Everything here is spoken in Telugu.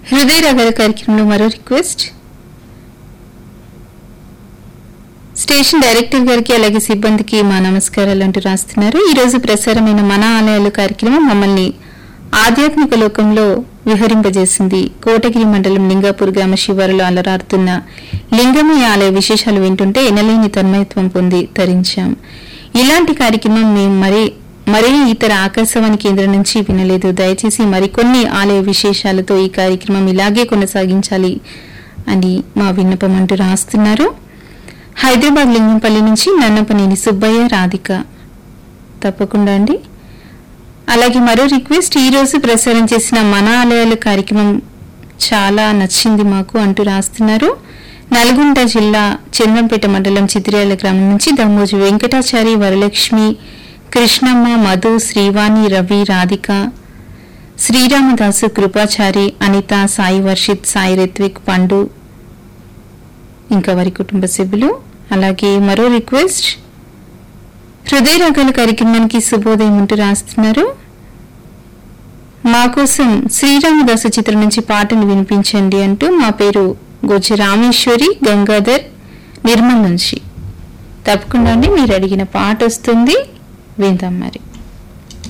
హృదయ రాగాల కార్యక్రమంలో మరో రిక్వెస్ట్ స్టేషన్ డైరెక్టర్ గారికి అలాగే సిబ్బందికి మా నమస్కారాలు అంటూ రాస్తున్నారు ఈ రోజు ప్రసారమైన మన ఆలయాలు కార్యక్రమం మమ్మల్ని ఆధ్యాత్మిక లోకంలో విహరింపజేసింది కోటగిరి మండలం లింగాపూర్ గ్రామ శివారులో అలరారుతున్న లింగమీ ఆలయ విశేషాలు వింటుంటే ఎనలేని తన్మయత్వం పొంది తరించాం ఇలాంటి కార్యక్రమం మేము మరీ మరే ఇతర ఆకాశవాణి కేంద్రం నుంచి వినలేదు దయచేసి మరికొన్ని ఆలయ విశేషాలతో ఈ కార్యక్రమం ఇలాగే కొనసాగించాలి అని మా విన్నపం అంటూ రాస్తున్నారు హైదరాబాద్ లింగంపల్లి నుంచి నన్నపనేని సుబ్బయ్య రాధిక తప్పకుండా అండి అలాగే మరో రిక్వెస్ట్ ఈ రోజు ప్రసారం చేసిన మన ఆలయాల కార్యక్రమం చాలా నచ్చింది మాకు అంటూ రాస్తున్నారు నల్గొండ జిల్లా చంద్రంపేట మండలం చిత్రియాల గ్రామం నుంచి దమ్మోజు వెంకటాచారి వరలక్ష్మి కృష్ణమ్మ మధు శ్రీవాణి రవి రాధిక శ్రీరామదాసు కృపాచారి అనిత సాయి వర్షిత్ సాయి రిత్విక్ పండు ఇంకా వారి కుటుంబ సభ్యులు అలాగే మరో రిక్వెస్ట్ హృదయ రాగాల కార్యక్రమానికి శుభోదయం అంటూ రాస్తున్నారు మా కోసం శ్రీరామదాసు చిత్రం నుంచి పాటలు వినిపించండి అంటూ మా పేరు గోచి రామేశ్వరి గంగాధర్ నిర్మల్ నుంచి తప్పకుండా అండి మీరు అడిగిన పాట వస్తుంది విందాం మరి